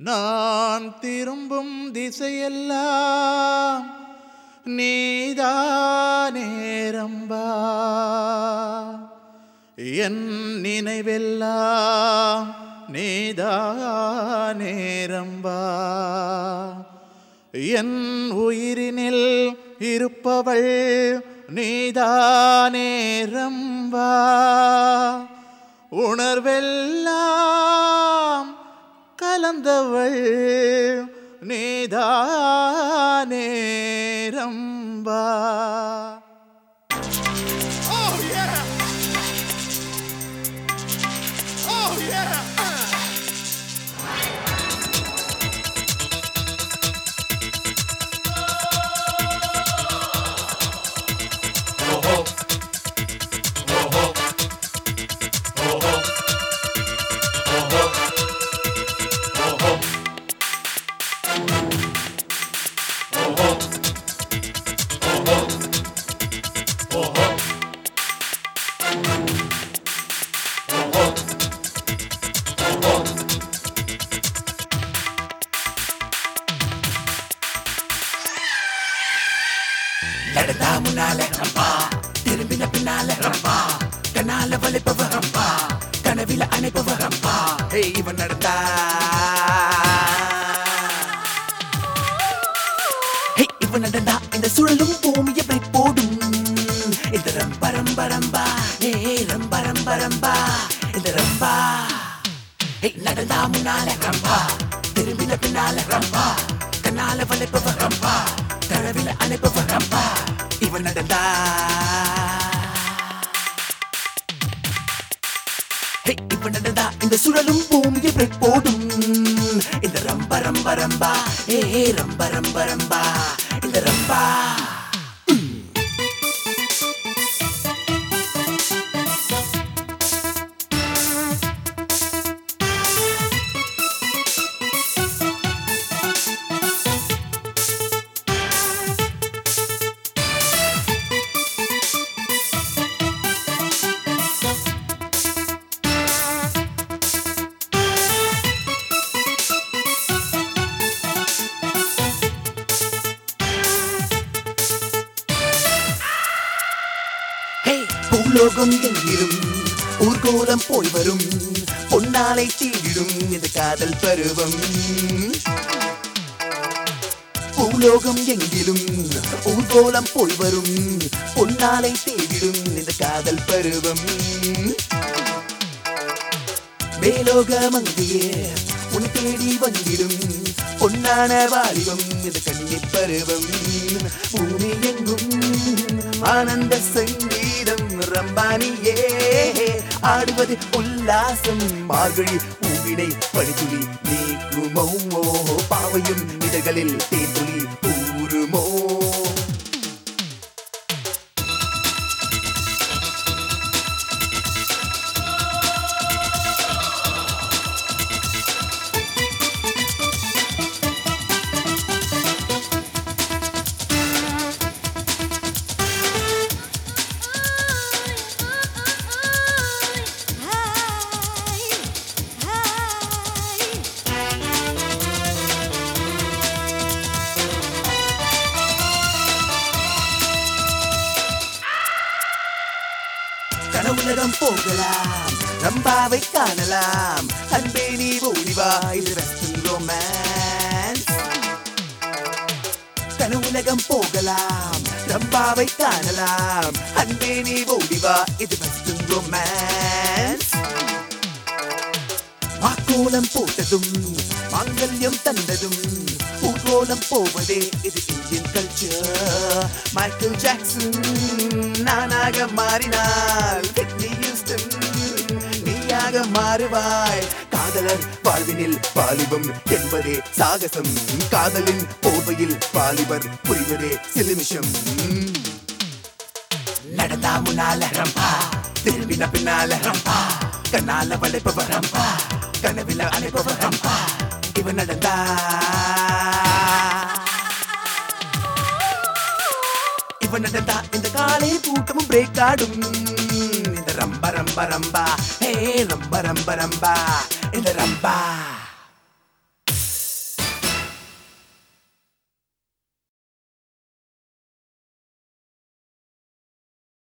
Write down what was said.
நான் திரும்பும் திசையெல்லாம் நீதானே ரம்பா என் நினைவெல்லாம் நீதானே ரம்பா என் உயிரினில் இருப்பவள் நீதானே ரம்பா உணர்வெல்லாம் கலந்தவள் நீதானே Rambha Oh yeah! Oh yeah! நடந்தா முன்னால ரம்பா திரும்பின பின்னால ரம்பா கனால வலிப்பவ ரம்பா கனவில அணைப்பவ ரம்பா ஹே இவன் நடந்தா ஹே இவன் நடந்தா இந்த சுழலும் பூமியை பிரேக் போடும் இந்த ரம்ப ரம்ப ரம்பா ஹே ரம்ப ரம்ப ரம்பா இந்த ரம்பா ஹே நடந்தா முன்னால ரம்பா திரும்பின பின்னால ரம்பா கனால வலிப்பவ ரம்பா கனவில அணைப்பவ ரம்பா இவன் நடந்தா ஹே, இவன் நடந்தா இந்த சுழலும் பூமியை பிரேக் போடும் இந்த ரம்ப ரம்ப ரம்பா ஏ ரம்ப ரம்ப ரம்பா இந்த ரம்பா ஹே பூலோகம் எங்கிலும் ஊர்கோலம் போய் வரும் பொன்னாலை தேடிடும் இந்த காதல் பருவம் பூலோகம் எங்கிலும் ஊர்கோலம் போய் வரும் பொன்னாலை தேடிடும் இந்த காதல் பருவம் மேலோகம் அங்கேயே உன் தேடி வந்திடும் பொன்னான வாலிபம் இந்த கண்ணீர் பருவம் பூமி எங்கும் ஆனந்த சங்கீதம் ரம்பானியே ஆடுவது உல்லாசம் மார்கழி பூவினை பனித்துளி நீக்குமோ பாவையும் இதழ்களில் தேர்துளி ஊறுமோ கனவுலகம் போகலாம் ரம்பாவை காணலாம் அன்பே நீ ஓடிவா இது வெஸ்டர்ன் ரொமான்ஸ் கனவுலகம் போகலாம் ரம்பாவை காணலாம் அன்பே நீ ஓடிவா இது வெஸ்டர்ன் ரொமான்ஸ் வாக்கோலம் போட்டதும் மாங்கல்யம் தந்ததும் பூகோளம் போவதே இது இந்தியன் கல்ச்சர் மைக்கேல் ஜாக்சன் நானாக மாறினால் விட்னி ஹியூஸ்டன் நீயாக மாறுவாய் காதலர் வாழ்வினில் வாலிபம் என்பதே சாகசம் காதலின் போர்வையில் வாலிபர் புரிவதே சிலுமிஷம் நடந்தா முன்னால ரம்பா திரும்பின பின்னால ரம்பா கண்ணால வளைப்பவ ரம்பா கனவில அழைப்பவ ரம்பா இவன் நடந்தா இவன் நடந்தா இந்த காலை கூட்டமும் பிரேக் ஆடும் இந்த ரம்ப ரம்ப ரம்பா ஹே ரம்ப ரம்ப ரம்பா இந்த ரம்பா